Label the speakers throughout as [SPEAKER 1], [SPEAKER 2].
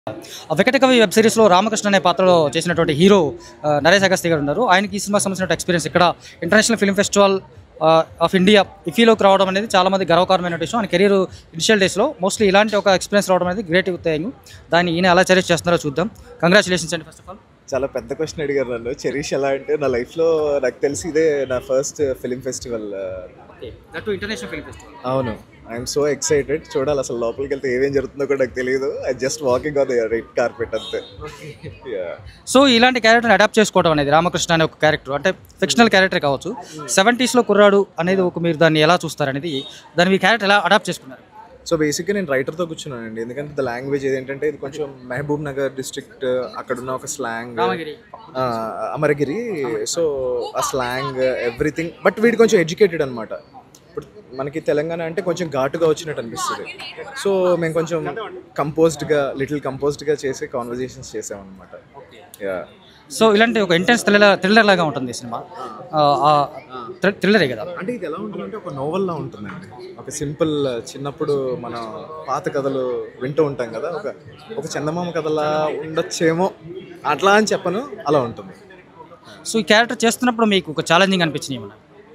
[SPEAKER 1] ఆ వెంకటకవి వెబ్ సిరీస్లో రామకృష్ణ అనే పాత్రలో చేసినటువంటి హీరో ఆ, నరేష్ అగస్తి గారు ఉన్నారు ఆయనకి ఈ సినిమా సంబంధించిన ఎక్స్పీరియన్స్ ఇక్కడ international film festival of India ఇఫీలోకి రావడం అనేది చాలా మంది గర్వకారమైన విషయం ఆయన కెరీర్ ఇనిషియల్ డేస్లో మోస్ట్లీ ఇలాంటి ఒక ఎక్స్పీరియన్స్ రావడం అనేది గ్రేట్ థింగ్ దాన్ని ఈయన ఎలా చర్య చేస్తున్నారో చూద్దాం కంగ్రాచులేషన్స్ అండి ఫస్ట్ ఆఫ్ ఆల్
[SPEAKER 2] చాలా పెద్ద క్వశ్చన్ అడిగారు నన్ను చెరీష్ ఎలా అంటే నా లైఫ్లో నాకు తెలిసి ఇదే నా first film festival
[SPEAKER 1] that international film festival
[SPEAKER 2] అవును ఐఎమ్ సో ఎక్సైటెడ్ చూడాలి అసలు లోపలికి వెళ్తే ఏమేం జరుగుతుందో కూడా నాకు తెలియదు I just walking on the red carpet అంతే Yeah.
[SPEAKER 1] సో ఇలాంటి క్యారెక్టర్ని అడాప్ట్ చేసుకోవడం అనేది రామకృష్ణ అనే ఒక క్యారెక్టర్ అంటే ఫిక్షనల్ క్యారెక్టర్ కావచ్చు సెవెంటీస్లో కుర్రాడు అనేది ఒక మీరు దాన్ని ఎలా చూస్తారు అనేది దాన్ని మీ క్యారెక్టర్ ఎలా అడాప్ట్ చేసుకున్నారు
[SPEAKER 2] సో బేసిక్గా నేను రైటర్తో కూర్చున్నానండి ఎందుకంటే ద లాంగ్వేజ్ ఏంటంటే ఇది కొంచెం మహబూబ్ నగర్ డిస్ట్రిక్ట్ అక్కడ ఉన్న ఒక స్లాంగ్
[SPEAKER 1] రామగిరి
[SPEAKER 2] అమరగిరి సో ఆ స్లాంగ్ ఎవ్రీథింగ్ బట్ వీడు కొంచెం ఎడ్యుకేటెడ్ అనమాట ఇప్పుడు మనకి తెలంగాణ అంటే కొంచెం ఘాటుగా వచ్చినట్టు అనిపిస్తుంది సో మేము కొంచెం కంపోజ్డ్గా లిటిల్ కంపోజ్డ్గా చేసి కాన్వర్జేషన్స్ చేసామన్నమాట యా
[SPEAKER 1] సో ఇలాంటి ఒక ఇంటెన్స్ థ్రిల్లర్ థ్రిల్లర్ లాగా ఉంటుంది ఈ సినిమా థ్రిల్లరే కదా
[SPEAKER 2] అంటే ఇది ఎలా ఉంటుందంటే ఒక నోవెల్లా ఉంటుందండి ఒక సింపుల్ చిన్నప్పుడు మన పాత కథలు వింటూ ఉంటాం కదా ఒక ఒక చందమామ కథలా ఉండొచ్చేమో అట్లా అని చెప్పను అలా ఉంటుంది
[SPEAKER 1] సో ఈ క్యారెక్టర్ చేస్తున్నప్పుడు మీకు ఒక ఛాలెంజింగ్ అనిపించింది ఏమన్నా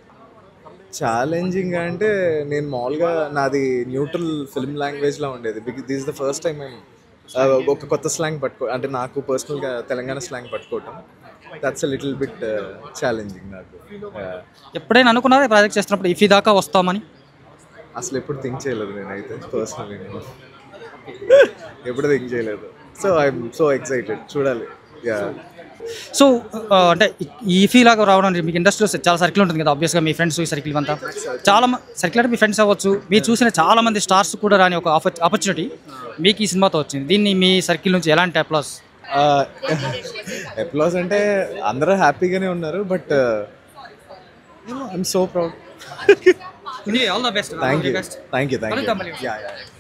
[SPEAKER 2] ఛాలెంజింగ్ అంటే నేను మామూలుగా నాది న్యూట్రల్ ఫిల్మ్ లాంగ్వేజ్లో ఉండేది big this the first time మేము ఒక కొత్త స్లాంగ్ పట్టుకో అంటే నాకు పర్సనల్గా తెలంగాణ స్లాంగ్ పట్టుకోవటం that's a little bit challenging నాకు Yeah.
[SPEAKER 1] ఎప్పుడైనా అనుకున్నారా ఈ ప్రాజెక్ట్ చేస్తున్నప్పుడు ఇఫీ దాకా వస్తామని
[SPEAKER 2] అసలు ఎప్పుడు థింక్ చేయలేదు నేనైతే పర్సనలీ నేను ఎప్పుడు థింక్ చేయలేదు సో ఐఎమ్ సో ఎక్సైటెడ్ చూడాలి యా
[SPEAKER 1] సో ఆ, అంటే ఈ- ఈ ఇఫీ లాగా రావడం అంటే మీకు ఇండస్ట్రీలో చాలా సర్కిల్ ఉంటుంది కదా ఆబ్వియస్గా మీ ఫ్రెండ్స్ ఈ సర్కిల్ అంతా చాలా సర్కిల్ అంటే మీ ఫ్రెండ్స్ అవ్వచ్చు మీరు చూసిన చాలా మంది స్టార్స్ కూడా రాని ఒక ఆపర్చునిటీ మీకు ఈ సినిమాతో వచ్చింది దీన్ని మీ సర్కిల్ నుంచి ఎలాంటి అప్లాస్
[SPEAKER 2] ఎప్లాస్ అంటే అందరూ హ్యాపీగానే ఉన్నారు but I'm so proud
[SPEAKER 1] all the best
[SPEAKER 2] thank you thank you thank
[SPEAKER 1] కలుద్దాం
[SPEAKER 2] యూ
[SPEAKER 1] మళ్ళీ.
[SPEAKER 2] Yeah yeah